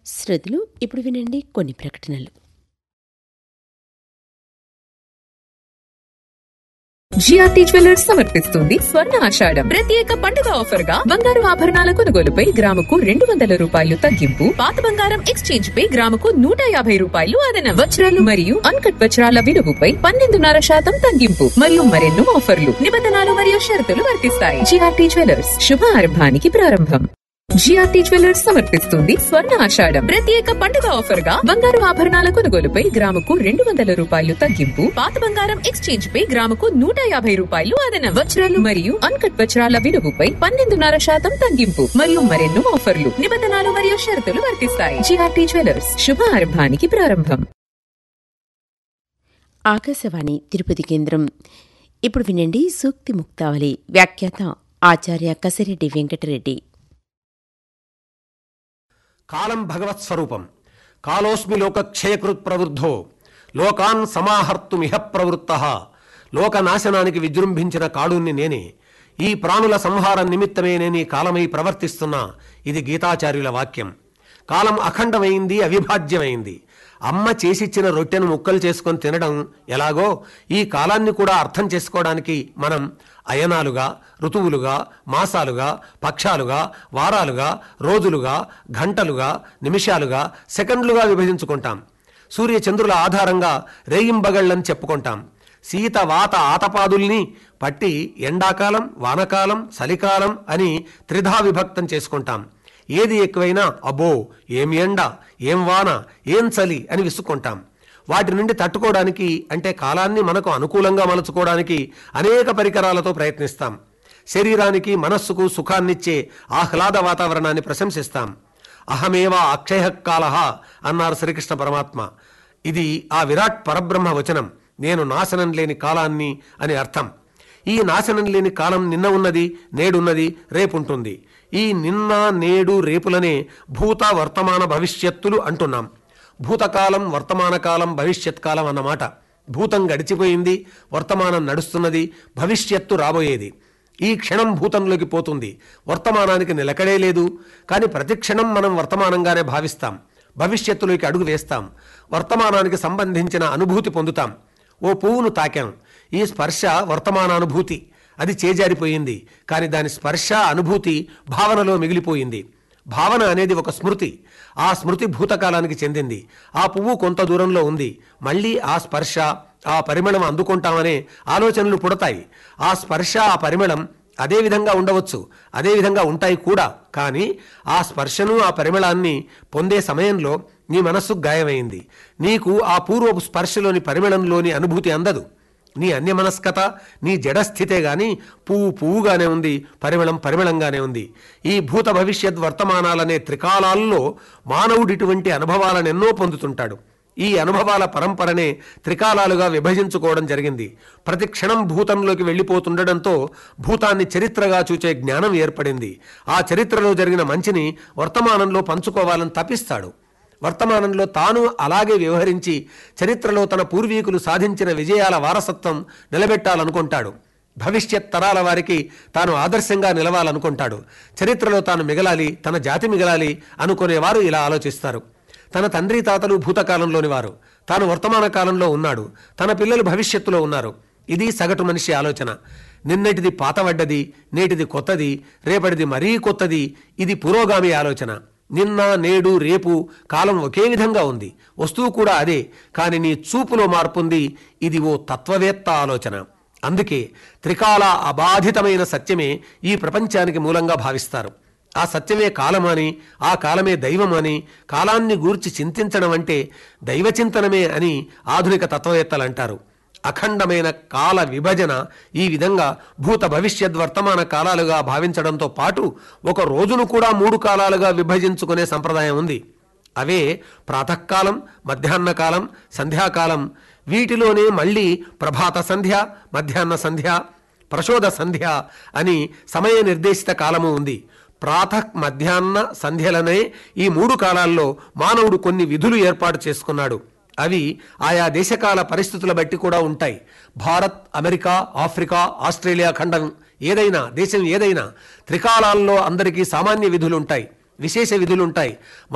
శ్రోతలు ఇప్పుడు వినండి కొన్ని ప్రకటనలు జిఆర్టీ జ్యువెలర్స్ సమర్పిస్తుంది స్వర్ణ ఆషాఢం ప్రత్యేక పండుగ ఆఫర్ గా బంగారు ఆభరణాల కొనుగోలుపై గ్రాముకు రెండు వందల రూపాయలు తగ్గింపు పాత బంగారం ఎక్స్చేంజ్ పై గ్రాముకు నూట యాభై రూపాయలు అదన వజ్రాలు మరియు అన్కట్ వజ్రాల విలువపై పన్నెండున్నర శాతం తగ్గింపు మరియు మరెన్నో ఆఫర్లు నిబంధనలు మరియు షరతులు వర్తిస్తాయి జిఆర్టీ జ్యువెలర్స్ శుభారంభానికి ప్రారంభం జిఆర్టీ జ్యువెలర్స్ సమర్పిస్తుంది స్వర్ణ ఆషాఢం ప్రత్యేక పండుగ ఆఫర్ గా బంగారు ఆభరణాల కొనుగోలుపై గ్రాముకు రెండు వందల రూపాయలు తగ్గింపు పాత బంగారం ఎక్స్చేంజ్ పై గ్రాముకు నూట యాభై రూపాయలు అదన వజ్రాలు మరియు అన్కట్ వజ్రాల విలువపై పన్నెండున్నర శాతం తగ్గింపు మరియు మరెన్నో ఆఫర్లు నిబంధనలు మరియు షరతులు వర్తిస్తాయి జిఆర్టీ జ్యువెలర్స్ శుభారంభానికి ప్రారంభం ఆకాశవాణి తిరుపతి కేంద్రం ఇప్పుడు వినండి సూక్తి ముక్తావళి వ్యాఖ్యాత ఆచార్య కసిరెడ్డి వెంకటరెడ్డి కాలం భగవత్ స్వరూపం కాలోస్మి లోకక్షయకృత్ ప్రవృద్ధో లోకాన్ సమాహర్తుమిహ ప్రవృత్త లోకనాశనానికి విజృంభించిన కాళుణ్ణి నేనే ఈ ప్రాణుల సంహారం నిమిత్తమే నేను ఈ కాలమై ప్రవర్తిస్తున్నా ఇది గీతాచార్యుల వాక్యం కాలం అఖండమైంది అవిభాజ్యమైంది అమ్మ చేసిచ్చిన రొట్టెను ముక్కలు చేసుకొని తినడం ఎలాగో ఈ కాలాన్ని కూడా అర్థం చేసుకోవడానికి మనం అయనాలుగా ఋతువులుగా మాసాలుగా పక్షాలుగా వారాలుగా రోజులుగా గంటలుగా నిమిషాలుగా సెకండ్లుగా విభజించుకుంటాం సూర్య చంద్రుల ఆధారంగా రేయింబగళ్ళని చెప్పుకుంటాం సీత వాత ఆతపాదుల్ని పట్టి ఎండాకాలం వానకాలం చలికాలం అని త్రిధా విభక్తం చేసుకుంటాం ఏది ఎక్కువైనా అబ్బో ఏం ఎండ ఏం వాన ఏం చలి అని విసుక్కుంటాం వాటి నుండి తట్టుకోవడానికి అంటే కాలాన్ని మనకు అనుకూలంగా మలుచుకోవడానికి అనేక పరికరాలతో ప్రయత్నిస్తాం శరీరానికి మనస్సుకు సుఖాన్నిచ్చే ఆహ్లాద వాతావరణాన్ని ప్రశంసిస్తాం అహమేవా అక్షయ కాల అన్నారు శ్రీకృష్ణ పరమాత్మ ఇది ఆ విరాట్ పరబ్రహ్మ వచనం నేను నాశనం లేని కాలాన్ని అని అర్థం ఈ నాశనం లేని కాలం నిన్న ఉన్నది నేడున్నది రేపుంటుంది ఈ నిన్న నేడు రేపులనే భూత వర్తమాన భవిష్యత్తులు అంటున్నాం భూతకాలం వర్తమాన కాలం భవిష్యత్ కాలం అన్నమాట భూతం గడిచిపోయింది వర్తమానం నడుస్తున్నది భవిష్యత్తు రాబోయేది ఈ క్షణం భూతంలోకి పోతుంది వర్తమానానికి నిలకడే లేదు కానీ ప్రతి క్షణం మనం వర్తమానంగానే భావిస్తాం భవిష్యత్తులోకి అడుగు వేస్తాం వర్తమానానికి సంబంధించిన అనుభూతి పొందుతాం ఓ పువ్వును తాకాం ఈ స్పర్శ వర్తమాన అనుభూతి అది చేజారిపోయింది కానీ దాని స్పర్శ అనుభూతి భావనలో మిగిలిపోయింది భావన అనేది ఒక స్మృతి ఆ స్మృతి భూతకాలానికి చెందింది ఆ పువ్వు కొంత దూరంలో ఉంది మళ్ళీ ఆ స్పర్శ ఆ పరిమళం అందుకుంటామనే ఆలోచనలు పుడతాయి ఆ స్పర్శ ఆ పరిమళం అదే విధంగా ఉండవచ్చు అదే విధంగా ఉంటాయి కూడా కానీ ఆ స్పర్శను ఆ పరిమళాన్ని పొందే సమయంలో నీ మనస్సు గాయమైంది నీకు ఆ పూర్వపు స్పర్శలోని పరిమళంలోని అనుభూతి అందదు నీ అన్యమనస్కత నీ జడస్థితే గాని పువ్వు పువ్వుగానే ఉంది పరిమళం పరిమళంగానే ఉంది ఈ భూత భవిష్యత్ వర్తమానాలనే త్రికాలాల్లో మానవుడు ఇటువంటి అనుభవాలను ఎన్నో పొందుతుంటాడు ఈ అనుభవాల పరంపరనే త్రికాలాలుగా విభజించుకోవడం జరిగింది ప్రతి క్షణం భూతంలోకి వెళ్ళిపోతుండడంతో భూతాన్ని చరిత్రగా చూచే జ్ఞానం ఏర్పడింది ఆ చరిత్రలో జరిగిన మంచిని వర్తమానంలో పంచుకోవాలని తపిస్తాడు వర్తమానంలో తాను అలాగే వ్యవహరించి చరిత్రలో తన పూర్వీకులు సాధించిన విజయాల వారసత్వం నిలబెట్టాలనుకుంటాడు భవిష్యత్ తరాల వారికి తాను ఆదర్శంగా నిలవాలనుకుంటాడు చరిత్రలో తాను మిగలాలి తన జాతి మిగలాలి అనుకునేవారు ఇలా ఆలోచిస్తారు తన తండ్రి తాతలు భూతకాలంలోని వారు తాను వర్తమాన కాలంలో ఉన్నాడు తన పిల్లలు భవిష్యత్తులో ఉన్నారు ఇది సగటు మనిషి ఆలోచన నిన్నటిది పాతవడ్డది నేటిది కొత్తది రేపటిది మరీ కొత్తది ఇది పురోగామి ఆలోచన నిన్న నేడు రేపు కాలం ఒకే విధంగా ఉంది వస్తువు కూడా అదే కానీ నీ చూపులో మార్పుంది ఇది ఓ తత్వవేత్త ఆలోచన అందుకే త్రికాల అబాధితమైన సత్యమే ఈ ప్రపంచానికి మూలంగా భావిస్తారు ఆ సత్యమే కాలమని ఆ కాలమే దైవమని కాలాన్ని గూర్చి చింతించడం అంటే దైవచింతనమే అని ఆధునిక తత్వవేత్తలు అంటారు అఖండమైన కాల విభజన ఈ విధంగా భూత భవిష్యత్ వర్తమాన కాలాలుగా భావించడంతో పాటు ఒక రోజును కూడా మూడు కాలాలుగా విభజించుకునే సంప్రదాయం ఉంది అవే ప్రాతకాలం మధ్యాహ్న కాలం సంధ్యాకాలం వీటిలోనే మళ్ళీ ప్రభాత సంధ్య మధ్యాహ్న సంధ్య ప్రచోద సంధ్య అని సమయ నిర్దేశిత కాలము ఉంది ప్రాతః మధ్యాహ్న సంధ్యలనే ఈ మూడు కాలాల్లో మానవుడు కొన్ని విధులు ఏర్పాటు చేసుకున్నాడు అవి ఆయా దేశకాల పరిస్థితుల బట్టి కూడా ఉంటాయి భారత్ అమెరికా ఆఫ్రికా ఆస్ట్రేలియా ఖండం ఏదైనా దేశం ఏదైనా త్రికాలాల్లో అందరికీ సామాన్య విధులుంటాయి విశేష విధులుంటాయి